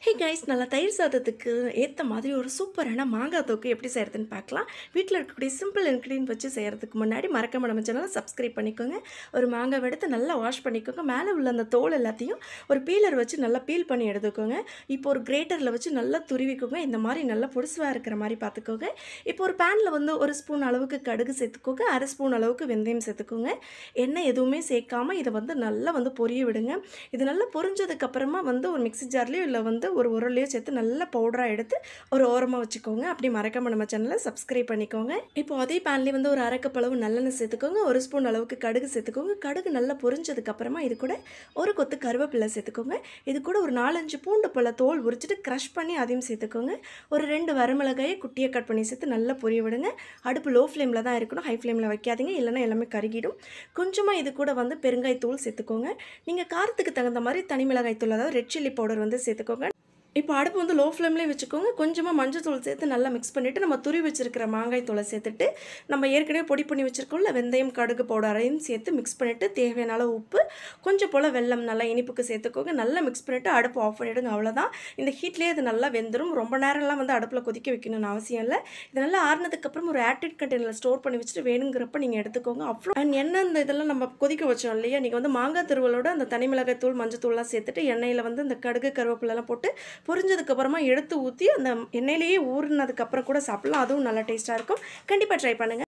hey guys நல்லா தயிர் சாதத்துக்கு ஏற்ற மாதிரி ஒரு சூப்பரான மாங்காய் தொக்கு எப்படி செய்கிறதுன்னு பார்க்கலாம் வீட்டில் இருக்கக்கூடிய சிம்பிள் இன்க்ரீடியன்ட் வச்சு செய்கிறதுக்கு முன்னாடி மறக்காம நம்ம சேனலை சப்ஸ்கிரைப் பண்ணிக்கோங்க ஒரு மாங்காய் எடுத்து நல்லா வாஷ் பண்ணிக்கோங்க மேலே உள்ள அந்த தோல் எல்லாத்தையும் ஒரு பீலர் வச்சு நல்லா பீல் பண்ணி எடுத்துக்கோங்க இப்போ ஒரு கிரேட்டரில் வச்சு நல்லா துருவிக்கோங்க இந்த மாதிரி நல்லா பொடிசுவாக இருக்கிற மாதிரி பார்த்துக்கோங்க இப்போ ஒரு பேனில் வந்து ஒரு ஸ்பூன் அளவுக்கு கடுகு சேர்த்துக்கோங்க அரை ஸ்பூன் அளவுக்கு வெந்தயம் சேர்த்துக்கோங்க எண்ணெய் எதுவுமே சேர்க்காம இதை வந்து நல்லா வந்து பொரிய விடுங்க இது நல்லா பொரிஞ்சதுக்கப்புறமா வந்து ஒரு மிக்ஸி ஜார்லேயோ இல்லை வந்து ஒரு உரலையோ சேர்த்து நல்லா பவுடராக எடுத்து ஒரு ஓரமாக வச்சுக்கோங்க அப்படி மறக்காம நம்ம சேனலை சப்ஸ்கிரைப் பண்ணிக்கோங்க இப்போ அதே பேன்லேயே வந்து ஒரு அரைக்கப் அளவு நல்லெண்ணெய் சேர்த்துக்கோங்க ஒரு ஸ்பூன் அளவுக்கு கடுகு சேர்த்துக்கோங்க கடுகு நல்லா பொரிஞ்சதுக்கப்புறமா இது கூட ஒரு கொத்து கருவேப்பிலை சேர்த்துக்கோங்க இது கூட ஒரு நாலஞ்சு பூண்டு பழ தோல் உரிச்சிட்டு க்ரஷ் பண்ணி அதையும் சேர்த்துக்கோங்க ஒரு ரெண்டு வரமிளகாயை குட்டியை கட் பண்ணி சேர்த்து நல்லா பொரிய விடுங்க அடுப்பு லோ ஃப்ளேமில் தான் இருக்கணும் ஹை ஃப்ளேமில் வைக்காதீங்க இல்லைன்னா எல்லாமே கருகிடும் கொஞ்சமாக இது கூட வந்து பெருங்காயத்தூள் சேர்த்துக்கோங்க நீங்கள் காரத்துக்கு தகுந்த மாதிரி தனி மிளகாய் தூள் அதாவது ரெட் சில்லி பவுடர் வந்து சேர்த்துக்கோங்க இப்போ அடுப்பு வந்து லோ ஃப்ளேம்லேயே வச்சுக்கோங்க கொஞ்சமாக மஞ்சள் தூள் சேர்த்து நல்லா மிக்ஸ் பண்ணிவிட்டு நம்ம துருவி வச்சிருக்கிற மாங்காய் தூளை சேர்த்துட்டு நம்ம ஏற்கனவே பொடி பண்ணி வச்சுருக்கோம்ல வெந்தயம் கடுகு பவுடரையும் சேர்த்து மிக்ஸ் பண்ணிவிட்டு தேவையான அளவு உப்பு கொஞ்சம் போல் வெல்லம் நல்லா இனிப்புக்கு சேர்த்துக்கோங்க நல்லா மிக்ஸ் பண்ணிவிட்டு அடுப்பு ஆஃப் பண்ணிவிடுங்க அவ்வளோதான் இந்த ஹீட்லேயே அது நல்லா வெந்துடும் ரொம்ப நேரம்லாம் வந்து அடுப்பில் கொதிக்க வைக்கணும்னு அவசியம் இல்லை இது நல்லா ஆறுனதுக்கப்புறம் ஒரு ஆக்டிட் கண்டெய்னரில் ஸ்டோர் பண்ணி வச்சுட்டு வேணுங்கிறப்ப நீங்கள் எடுத்துக்கோங்க அவ்வளோ அண்ட் எண்ணெய் இந்த இதெல்லாம் நம்ம கொதிக்க வச்சோம் இல்லையா நீங்கள் வந்து மாங்காய் திருவலோட அந்த தனி மிளகாய் தூள் மஞ்சள் தூள்லாம் சேர்த்துட்டு எண்ணெயில் வந்து இந்த கடுகு கருவேப்பிலெல்லாம் போட்டு பொரிஞ்சதுக்கப்புறமா எடுத்து ஊற்றி அந்த எண்ணெயிலேயே ஊறினதுக்கப்புறம் கூட சாப்பிட்லாம் அதுவும் நல்லா டேஸ்ட்டாக இருக்கும் கண்டிப்பாக ட்ரை பண்ணுங்கள்